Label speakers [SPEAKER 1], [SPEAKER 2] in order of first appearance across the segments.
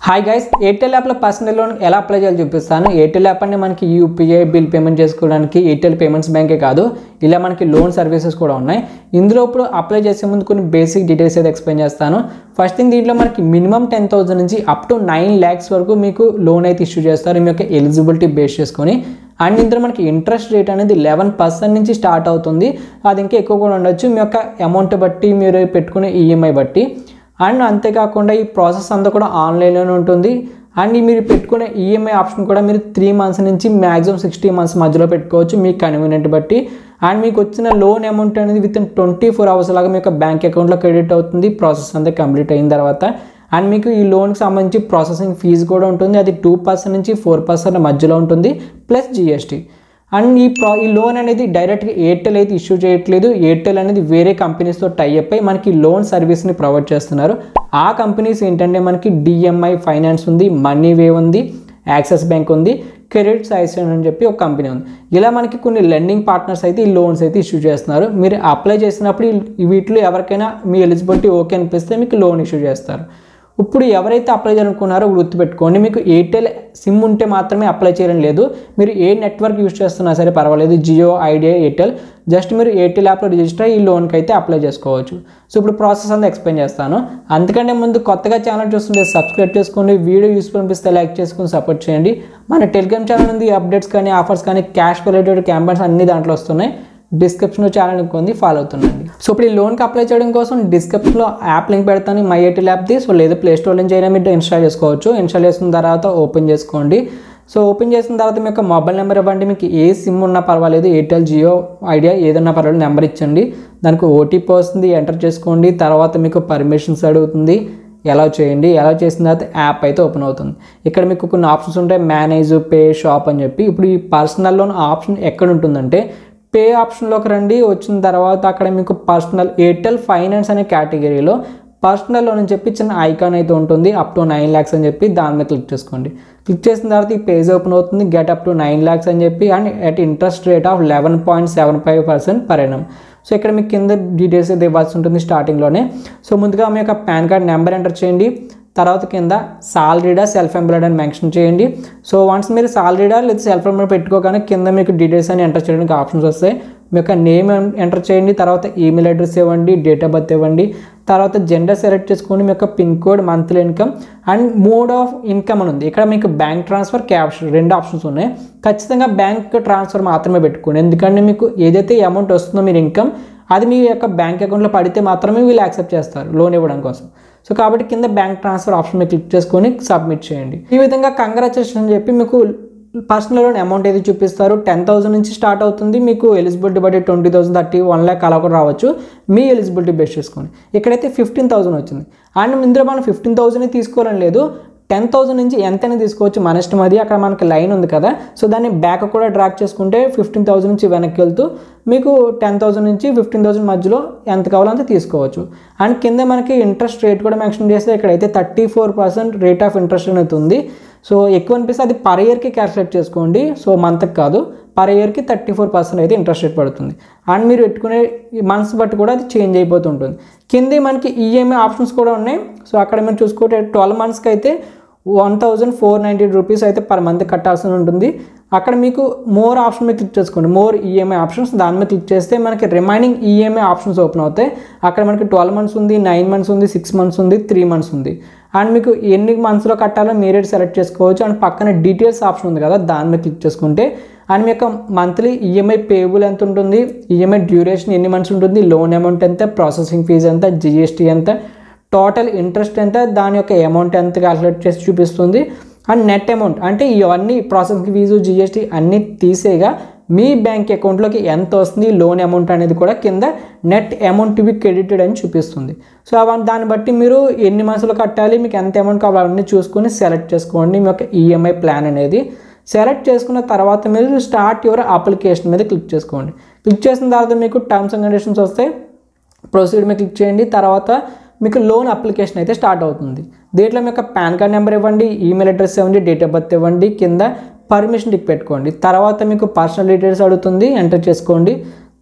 [SPEAKER 1] hi guys Airtel యాప్లో personal loan ఎలా apply చేయాలో చూపిస్తాను ఎయిర్టెల్ యాప్ అంటే మనకి యూపీఐ బిల్ పేమెంట్ చేసుకోవడానికి ఎయిర్టెల్ పేమెంట్స్ బ్యాంకే కాదు ఇలా మనకి లోన్ సర్వీసెస్ కూడా ఉన్నాయి ఇందులో ఇప్పుడు అప్లై చేసే ముందు కొన్ని బేసిక్ డీటెయిల్స్ అయితే ఎక్స్ప్లెయిన్ చేస్తాను ఫస్ట్ థింగ్ దీంట్లో మనకి మినిమం టెన్ థౌసండ్ నుంచి అప్ టు నైన్ ల్యాక్స్ వరకు మీకు లోన్ అయితే ఇష్యూ చేస్తారు మీ యొక్క ఎలిజిబిలిటీ బేస్ చేసుకొని అండ్ ఇందులో మనకి ఇంట్రెస్ట్ రేట్ అనేది లెవెన్ పర్సెంట్ నుంచి స్టార్ట్ అవుతుంది అది ఇంకా ఎక్కువ కూడా ఉండొచ్చు మీ యొక్క అమౌంట్ బట్టి మీరు పెట్టుకునే ఈఎంఐ బట్టి అండ్ అంతేకాకుండా ఈ ప్రాసెస్ అంతా కూడా ఆన్లైన్లోనే ఉంటుంది అండ్ ఈ మీరు పెట్టుకునే ఈఎంఐ ఆప్షన్ కూడా మీరు త్రీ మంత్స్ నుంచి మ్యాక్సిమం సిక్స్టీ మంత్స్ మధ్యలో పెట్టుకోవచ్చు మీ కన్వీనియంట్ బట్టి అండ్ మీకు వచ్చిన లోన్ అమౌంట్ అనేది within twenty four hours లాగా మీ యొక్క బ్యాంక్ అకౌంట్లో క్రెడిట్ అవుతుంది ప్రాసెస్ అంతా కంప్లీట్ అయిన తర్వాత అండ్ మీకు ఈ లోన్కి సంబంధించి ప్రాసెసింగ్ ఫీజు కూడా ఉంటుంది అది టూ పర్సెంట్ నుంచి ఫోర్ పర్సెంట్ మధ్యలో ఉంటుంది ప్లస్ జిఎస్టీ అండ్ ఈ ప్రా ఈ లోన్ అనేది డైరెక్ట్గా ఎయిర్టెల్ అయితే ఇష్యూ చేయట్లేదు ఎయిర్టెల్ అనేది వేరే కంపెనీస్తో టైఅప్ అయి మనకి లోన్ సర్వీస్ని ప్రొవైడ్ చేస్తున్నారు ఆ కంపెనీస్ ఏంటంటే మనకి డిఎంఐ ఫైనాన్స్ ఉంది మనీ వేవ్ ఉంది యాక్సిస్ బ్యాంక్ ఉంది క్రెడిట్ సైసన్ అని చెప్పి ఒక కంపెనీ ఉంది ఇలా మనకి కొన్ని లెండింగ్ పార్ట్నర్స్ అయితే ఈ లోన్స్ అయితే ఇష్యూ చేస్తున్నారు మీరు అప్లై చేసినప్పుడు ఈ- వీటిలో ఎవరికైనా మీ ఎలిజిబిలిటీ ఓకే అనిపిస్తే మీకు లోన్ ఇష్యూ చేస్తారు ఇప్పుడు ఎవరైతే అప్లై చేయాలనుకున్నారో గుర్తుపెట్టుకోండి మీకు ఎయిర్టెల్ సిమ్ ఉంటే మాత్రమే అప్లై చేయడం లేదు మీరు ఏ నెట్వర్క్ యూస్ చేస్తున్నా సరే పర్వాలేదు జియో ఐడియా ఎయిర్టెల్ జస్ట్ మీరు ఎయిర్టెల్ యాప్లో రిజిస్టర్ అయ్యి ఈ లోన్కి అయితే అప్లై చేసుకోవచ్చు సో ఇప్పుడు ప్రాసెస్ అంతా ఎక్స్ప్లెయిన్ చేస్తాను అందుకంటే ముందు కొత్తగా ఛానల్ చూస్తుంటే సబ్స్క్రైబ్ చేసుకోండి వీడియో యూస్ఫుల్ అనిపిస్తే లైక్ చేసుకుని సపోర్ట్ చేయండి మన టెలిగ్రామ్ ఛానల్ ఉంది అప్డేట్స్ కానీ ఆఫర్స్ కానీ క్యాష్ రిలేటెడ్ క్యాంపెయిన్స్ అన్ని దాంట్లో వస్తున్నాయి డిస్క్రిప్షన్లో ఛానల్ కొంది ఫాలో అవుతుండండి సో ఇప్పుడు ఈ లోన్కి అప్లై చేయడం కోసం డిస్క్రిప్షన్లో యాప్ లింక్ పెడతాను మై ఎయిర్టెల్ యాప్ది సో లేదు ప్లే స్టోర్ నుంచి అయినా మీరు ఇన్స్టాల్ చేసుకోవచ్చు ఇన్స్టాల్ చేసిన తర్వాత ఓపెన్ చేసుకోండి సో ఓపెన్ చేసిన తర్వాత మీ యొక్క మొబైల్ నెంబర్ ఇవ్వండి మీకు ఏ సిమ్ ఉన్నా పర్వాలేదు ఎయిర్టెల్ జియో ఐడియా ఏదన్నా పర్వాలేదు నెంబర్ ఇచ్చండి దానికి ఓటీపీ వస్తుంది ఎంటర్ చేసుకోండి తర్వాత మీకు పర్మిషన్స్ అడుగుతుంది ఎలా చేయండి ఎలా చేసిన తర్వాత యాప్ అయితే ఓపెన్ అవుతుంది ఇక్కడ మీకు కొన్ని ఆప్షన్స్ ఉంటాయి మేనేజ్ పే షాప్ అని చెప్పి ఇప్పుడు ఈ పర్సనల్ లోన్ ఆప్షన్ ఎక్కడ ఉంటుందంటే పే ఆప్షన్లోకి రండి వచ్చిన తర్వాత అక్కడ మీకు పర్సనల్ ఎయిర్టెల్ ఫైనాన్స్ అనే కేటగిరీలో పర్సనల్ లోన్ అని చెప్పి చిన్న ఐకాన్ అయితే ఉంటుంది అప్ టు నైన్ ల్యాక్స్ అని చెప్పి దాని మీద క్లిక్ చేసుకోండి క్లిక్ చేసిన తర్వాత ఈ పేజ్ ఓపెన్ అవుతుంది get up to nine lakhs అని చెప్పి and at interest rate of eleven point seven five percent per annum so ఇక్కడ మీకు కింద డీటెయిల్స్ అయితే ఇవ్వాల్సి ఉంటుంది స్టార్టింగ్లోనే సో ముందుగా మీ యొక్క పాన్ కార్డ్ నెంబర్ ఎంటర్ చేయండి తర్వాత కింద సాలరీడా సెల్ఫ్ ఎంప్లాయిడ్ అని మెన్షన్ చేయండి సో వన్స్ మీరు సాలరీడా లేదా సెల్ఫ్ ఎంప్లాయిడ్ పెట్టుకోగానే కింద మీకు డీటెయిల్స్ అని ఎంటర్ చేయడానికి ఆప్షన్స్ వస్తాయి మీ యొక్క నేమ్ ఎంటర్ చేయండి తర్వాత ఈమెయిల్ అడ్రస్ ఇవ్వండి డేట్ ఆఫ్ బర్త్ ఇవ్వండి తర్వాత జెండర్ సెలెక్ట్ చేసుకోండి మీ యొక్క pin code monthly income and mode of income అని ఉంది ఇక్కడ మీకు బ్యాంక్ ట్రాన్స్ఫర్ క్యాష్ రెండు ఆప్షన్స్ ఉన్నాయి ఖచ్చితంగా బ్యాంక్ ట్రాన్స్ఫర్ మాత్రమే పెట్టుకోండి ఎందుకంటే మీకు ఏదైతే అమౌంట్ వస్తుందో మీరు ఇన్కమ్ అది మీ యొక్క బ్యాంక్ అకౌంట్లో పడితే మాత్రమే వీళ్ళు యాక్సెప్ట్ చేస్తారు లోన్ ఇవ్వడం కోసం సో కాబట్టి కింద బ్యాంక్ ట్రాన్స్ఫర్ ఆప్షన్ మీద క్లిక్ చేసుకొని సబ్మిట్ చేయండి ఈ విధంగా కంగ్రాచులేషన్ అని చెప్పి మీకు పర్సనల్ లోన్ అమౌంట్ ఏది చూపిస్తారు టెన్ థౌసండ్ నుంచి స్టార్ట్ అవుతుంది మీకు ఎలిజిబిలిటీ బట్టి twenty thousand thirty one lakh అలా కూడా రావచ్చు మీ ఎలిజిబిలిటీ బేస్ చేసుకొని ఇక్కడైతే ఫిఫ్టీన్ థౌసండ్ వచ్చింది అండ్ ఇందులో మనం ఫిఫ్టీన్ థౌసండ్ తీసుకోవాలని లేదు టెన్ థౌసండ్ నుంచి ఎంతైనా తీసుకోవచ్చు మన ఇష్టం అది అక్కడ మనకి లైన్ ఉంది కదా సో దాన్ని బ్యాక్ కూడా డ్రాక్ చేసుకుంటే ఫిఫ్టీన్ థౌసండ్ నుంచి వెనక్కి వెళ్తూ మీకు టెన్ థౌసండ్ నుంచి ఫిఫ్టీన్ థౌసండ్ మధ్యలో ఎంత కావాలో అంత తీసుకోవచ్చు అండ్ కింద మనకి ఇంట్రెస్ట్ రేట్ కూడా మెన్షన్ చేస్తే ఇక్కడైతే thirty four percent rate of interest అనేది ఉంది సో ఎక్కువ అనిపిస్తే అది పర్ ఇయర్కి క్యాల్కులేట్ చేసుకోండి సో మంత్కి కాదు పర్ ఇయర్కి థర్టీ ఫోర్ పర్సెంట్ అయితే ఇంట్రెస్ట్ రేట్ పడుతుంది అండ్ మీరు పెట్టుకునే మంత్స్ బట్టి కూడా అది చేంజ్ అయిపోతుంటుంది కింద మనకి ఈఎంఐ ఆప్షన్స్ కూడా ఉన్నాయి సో అక్కడ మీరు చూసుకుంటే ట్వెల్వ్ మంత్స్కి అయితే one thousand four ninety rupees అయితే పర్ మంత్ కట్టాల్సి ఉంటుంది అక్కడ మీకు మోర్ ఆప్షన్ మీద క్లిక్ చేసుకోండి మోర్ ఈఎంఐ ఆప్షన్స్ దాని మీద క్లిక్ చేస్తే మనకి రిమైనింగ్ ఈఎంఐ ఆప్షన్స్ ఓపెన్ అవుతాయి అక్కడ మనకి ట్వెల్వ్ మంత్స్ ఉంది నైన్ మంత్స్ ఉంది సిక్స్ మంత్స్ ఉంది త్రీ మంత్స్ ఉంది అండ్ మీకు ఎన్ని మంత్స్లో కట్టాలో మీరే సెలెక్ట్ చేసుకోవచ్చు అండ్ పక్కన డీటెయిల్స్ ఆప్షన్ ఉంది కదా దాని మీద క్లిక్ చేసుకుంటే అండ్ మీ యొక్క మంత్లీ ఈఎంఐ పేబుల్ ఎంత ఉంటుంది ఈఎంఐ డ్యూరేషన్ ఎన్ని మంత్స్ ఉంటుంది లోన్ అమౌంట్ ఎంత ప్రాసెసింగ్ ఫీజు ఎంత జిఎస్టీ ఎంత టోటల్ ఇంట్రెస్ట్ ఎంత దాని యొక్క అమౌంట్ ఎంత క్యాల్కులేట్ చేసి చూపిస్తుంది అండ్ నెట్ అమౌంట్ అంటే ఇవన్నీ ప్రాసెసింగ్ ఫీజు జిఎస్టీ అన్నీ తీసేగా మీ బ్యాంక్ అకౌంట్లోకి ఎంత వస్తుంది లోన్ అమౌంట్ అనేది కూడా కింద net amount to be credited అని చూపిస్తుంది సో అవన్నీ దాన్ని బట్టి మీరు ఎన్ని మంత్స్లో కట్టాలి మీకు ఎంత అమౌంట్ కావాలి అవన్నీ చూసుకొని సెలెక్ట్ చేసుకోండి మీ యొక్క ఈఎంఐ ప్లాన్ అనేది సెలెక్ట్ చేసుకున్న తర్వాత మీరు స్టార్ట్ యువర్ అప్లికేషన్ మీద క్లిక్ చేసుకోండి క్లిక్ చేసిన తర్వాత మీకు టర్మ్స్ అండ్ కండిషన్స్ వస్తాయి ప్రొసీడ్ మీద క్లిక్ చేయండి తర్వాత మీకు లోన్ అప్లికేషన్ అయితే స్టార్ట్ అవుతుంది దీంట్లో మీ యొక్క పాన్ కార్డ్ నెంబర్ ఇవ్వండి ఈమెయిల్ అడ్రస్ ఇవ్వండి డేట్ ఆఫ్ బర్త్ ఇవ్వండి కింద పర్మిషన్ టిక్ పెట్టుకోండి తర్వాత మీకు పర్సనల్ డీటెయిల్స్ అడుగుతుంది ఎంటర్ చేసుకోండి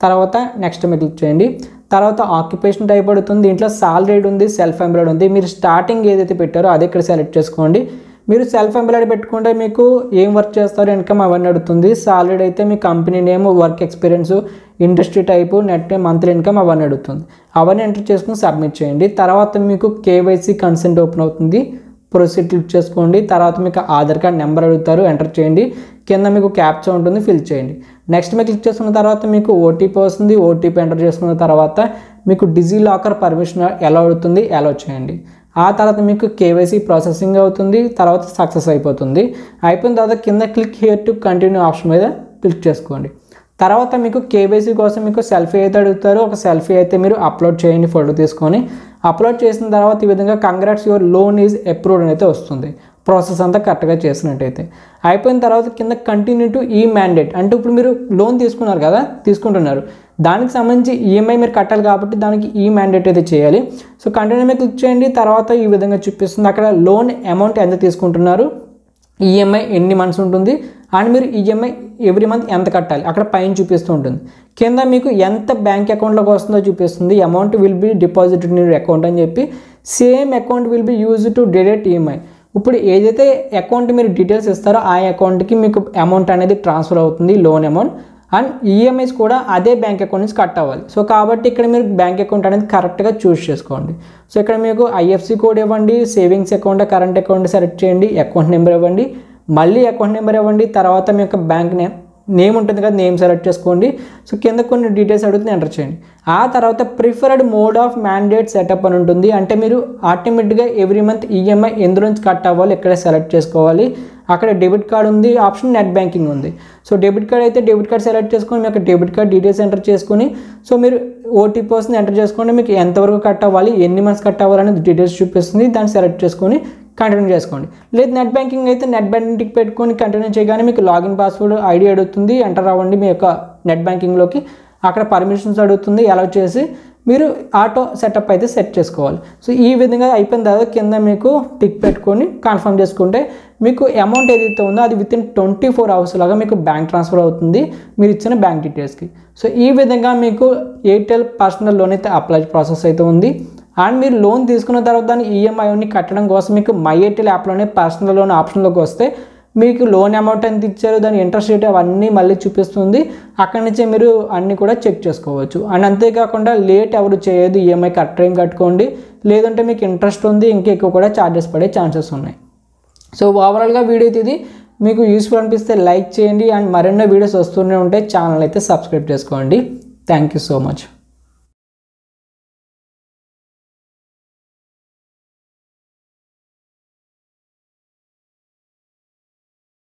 [SPEAKER 1] తర్వాత నెక్స్ట్ మీద క్లిక్ చేయండి తర్వాత ఆక్యుపేషన్ టైప్ అడుగుతుంది దీంట్లో సాలరీడ్ ఉంది సెల్ఫ్ ఎంప్లాయిడ్ ఉంది మీరు స్టార్టింగ్ ఏదైతే పెట్టారో అది ఇక్కడ సెలెక్ట్ చేసుకోండి మీరు సెల్ఫ్ ఎంప్లాయిడ్ పెట్టుకుంటే మీకు ఏం వర్క్ చేస్తారో ఇన్కమ్ అవన్నీ అడుగుతుంది సాలరీడ్ అయితే మీ company name work experience industry type net monthly income అవన్నీ అడుగుతుంది అవన్నీ ఎంటర్ చేసుకుని సబ్మిట్ చేయండి తర్వాత మీకు కేవైసీ కన్సెంట్ ఓపెన్ అవుతుంది ప్రొసీడ్ క్లిక్ చేసుకోండి తర్వాత మీకు ఆధార్ కార్డ్ నెంబర్ అడుగుతారు ఎంటర్ చేయండి కింద మీకు క్యాప్చా ఉంటుంది ఫిల్ చేయండి నెక్స్ట్ మీరు క్లిక్ చేసుకున్న తర్వాత మీకు ఓటీపీ వస్తుంది ఓటీపీ ఎంటర్ చేసుకున్న తర్వాత మీకు డిజీ లాకర్ పర్మిషన్ ఎలా అడుగుతుంది అలౌ చేయండి ఆ తర్వాత మీకు కేవైసీ ప్రాసెసింగ్ అవుతుంది తర్వాత సక్సెస్ అయిపోతుంది అయిపోయిన తర్వాత కింద click here to continue option మీద క్లిక్ చేసుకోండి తర్వాత మీకు కేవైసీ కోసం మీకు సెల్ఫీ అయితే అడుగుతారో ఒక సెల్ఫీ అయితే మీరు అప్లోడ్ చేయండి ఫోటో తీసుకొని అప్లోడ్ చేసిన తర్వాత ఈ విధంగా congrats your loan is approved అని అయితే వస్తుంది ప్రాసెస్ అంతా కరెక్ట్గా చేసినట్టయితే అయిపోయిన తర్వాత కింద కంటిన్యూ టు ఈ మ్యాండేట్ అంటే ఇప్పుడు మీరు లోన్ తీసుకున్నారు కదా తీసుకుంటున్నారు దానికి సంబంధించి ఈఎంఐ మీరు కట్టాలి కాబట్టి దానికి ఈ మ్యాండేట్ అయితే చేయాలి సో కంటిన్యూ మీద క్లిక్ చేయండి తర్వాత ఈ విధంగా చూపిస్తుంది అక్కడ లోన్ అమౌంట్ ఎంత తీసుకుంటున్నారు ఈఎంఐ ఎన్ని మంత్స్ ఉంటుంది అండ్ మీరు ఈఎంఐ ఎవ్రీ మంత్ ఎంత కట్టాలి అక్కడ పైన చూపిస్తూ ఉంటుంది కింద మీకు ఎంత బ్యాంక్ అకౌంట్లోకి వస్తుందో చూపిస్తుంది amount will be deposited in account అని చెప్పి same account will be use to direct EMI ఇప్పుడు ఏదైతే అకౌంట్ మీరు డీటెయిల్స్ ఇస్తారో ఆ అకౌంట్కి మీకు అమౌంట్ అనేది ట్రాన్స్ఫర్ అవుతుంది లోన్ అమౌంట్ అండ్ ఈఎంఐస్ కూడా అదే బ్యాంక్ అకౌంట్ నుంచి కట్ అవ్వాలి సో కాబట్టి ఇక్కడ మీరు బ్యాంక్ అకౌంట్ అనేది కరెక్ట్గా చూస్ చేసుకోండి సో ఇక్కడ మీకు ఐఎఫ్సి కోడ్ ఇవ్వండి savings account current account select చేయండి అకౌంట్ నెంబర్ ఇవ్వండి మళ్ళీ అకౌంట్ నెంబర్ ఇవ్వండి తర్వాత మీ యొక్క బ్యాంక్ నేమ్ నేమ్ ఉంటుంది కదా నేమ్ సెలెక్ట్ చేసుకోండి సో కింద కొన్ని డీటెయిల్స్ అడుగుతుంది ఎంటర్ చేయండి ఆ తర్వాత preferred mode of mandate setup అని ఉంటుంది అంటే మీరు ఆటోమేటిక్గా ఎవ్రీ మంత్ ఈఎంఐ ఎందులోంచి కట్ అవ్వాలి ఇక్కడ సెలెక్ట్ చేసుకోవాలి అక్కడ డెబిట్ కార్డ్ ఉంది ఆప్షన్ నెట్ బ్యాంకింగ్ ఉంది సో డెబిట్ కార్డ్ అయితే డెబిట్ కార్డ్ సెలెక్ట్ చేసుకొని మీ యొక్క డెబిట్ కార్డ్ డీటెయిల్స్ ఎంటర్ చేసుకొని సో మీరు ఓటీపీ వస్తుంది ఎంటర్ చేసుకోండి మీకు ఎంతవరకు కట్ అవ్వాలి ఎన్ని మంత్స్ కట్ అవ్వాలి అనేది డీటెయిల్స్ చూపిస్తుంది దాన్ని సెలెక్ట్ చేసుకొని కంటిన్యూ చేసుకోండి లేదు నెట్ బ్యాంకింగ్ అయితే నెట్ బ్యాంకింగ్ పెట్టుకొని కంటిన్యూ చేయగానే మీకు లాగిన్ పాస్వర్డ్ ఐడి అడుగుతుంది ఎంటర్ అవ్వండి మీ యొక్క నెట్ బ్యాంకింగ్లోకి అక్కడ పర్మిషన్స్ అడుగుతుంది అలౌ చేసి మీరు ఆటో సెటప్ అయితే సెట్ చేసుకోవాలి సో ఈ విధంగా అయిపోయిన తర్వాత కింద మీకు టిక్ పెట్టుకొని కన్ఫర్మ్ చేసుకుంటే మీకు అమౌంట్ ఏదైతే ఉందో అది within twenty four hours లాగా మీకు బ్యాంక్ ట్రాన్స్ఫర్ అవుతుంది మీరు ఇచ్చిన బ్యాంక్ డీటెయిల్స్కి సో ఈ విధంగా మీకు ఎయిర్టెల్ పర్సనల్ లోన్ అయితే అప్లై ప్రాసెస్ అయితే ఉంది అండ్ మీరు లోన్ తీసుకున్న తర్వాత దాని ఈఎంఐని కట్టడం కోసం మీకు మై ఎయిర్టెల్ యాప్లోనే పర్సనల్ లోన్ ఆప్షన్లోకి వస్తే మీకు లోన్ అమౌంట్ ఎంత ఇచ్చారు దాని ఇంట్రెస్ట్ రేట్ అవన్నీ మళ్ళీ చూపిస్తుంది అక్కడి నుంచే మీరు అన్నీ కూడా చెక్ చేసుకోవచ్చు అండ్ అంతేకాకుండా లేట్ ఎవరు చేయదు ఈఎంఐ కరెక్ట్ టైం కట్టుకోండి లేదంటే మీకు ఇంట్రెస్ట్ ఉంది ఇంకా ఎక్కువ కూడా ఛార్జెస్ పడే ఛాన్సెస్ ఉన్నాయి సో ఓవరాల్గా వీడియో అయితే ఇది మీకు యూస్ఫుల్ అనిపిస్తే లైక్ చేయండి అండ్ మరెన్నో వీడియోస్ వస్తూనే ఉంటే ఛానల్ అయితే సబ్స్క్రైబ్ చేసుకోండి థ్యాంక్ యూ సో మచ్